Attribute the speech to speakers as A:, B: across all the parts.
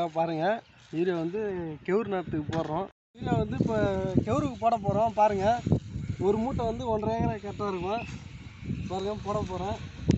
A: போட்டிருக்காங்க பாருங்கள் யூரியா வந்து கெவுரு நேரத்துக்கு போடுறோம் யூரியா வந்து இப்போ கெவுருக்கு போட போகிறோம் பாருங்கள் ஒரு மூட்டை வந்து ஒன்றரை ஏக்கரை கரெக்டாக இருக்கும் பாருங்கள் போட போகிறேன்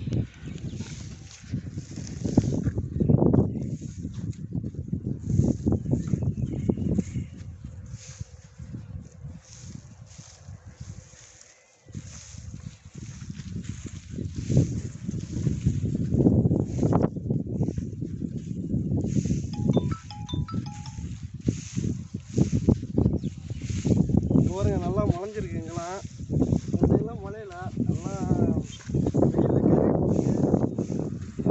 A: பாருங்க நல்லா முளைஞ்சிருக்குங்களாம் முன்னையெல்லாம் முளையல நல்லா வெயிலில் கறி போகுது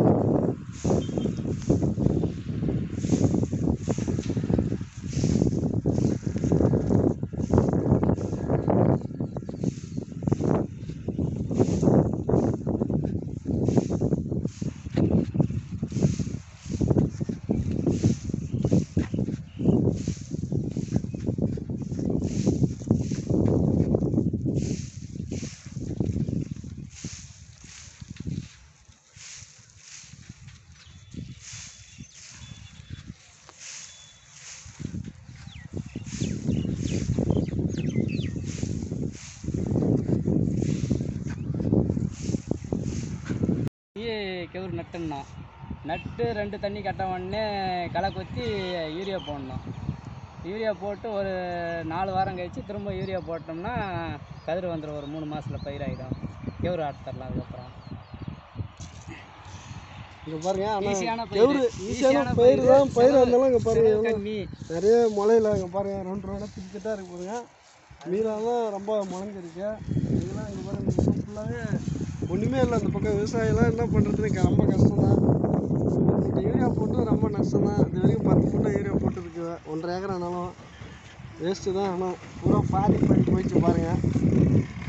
B: ஈ கெவுரு நட்டுனோம் நட்டு ரெண்டு தண்ணி கட்ட உடனே களை கொத்தி யூரியா போடணும் யூரியா போட்டு ஒரு நாலு வாரம் கழிச்சு திரும்ப யூரியா போட்டோம்னா கதிர் வந்துடும் ஒரு மூணு மாதத்தில் பயிராயிடும் கெவுரு ஆட்டுத்தரலாம் அதுக்கப்புறம்
A: இங்கே பாருங்க
B: ஈஸியான
A: ஆனால்
B: பயிர்.
A: கெவுரு ஈஸியான
B: ஈஸியான
A: பயிர்
B: பயிர்.
A: தான் பயிர் இருந்தாலும் இங்கே பாருங்க
B: செலவு
A: எவ்வளோ
B: கம்மி
A: நிறைய முளையில இங்கே பாருங்க ரெண்டு ரோட திட்டா இருக்கு பாருங்க மீனெல்லாம் ரொம்ப முளைஞ்சிருக்கு இதெல்லாம் இங்கே பாருங்க இந்த பக்கம் ஃபுல்லாகவே ஒன்றுமே இல்லை இந்த பக்கம் விவசாயம்லாம் என்ன பண்ணுறதுன்னு ரொம்ப கஷ்டம் தான் யூரியா போட்டு ரொம்ப நஷ்டம் தான் இது வரைக்கும் பத்து மூட்டை யூரியா போட்டுருக்கு ஒன்றரை ஏக்கர் ஆனாலும் வேஸ்ட்டு தான் ஆனால் பூரா பாதி பண்ணி போயிடுச்சு பாருங்கள்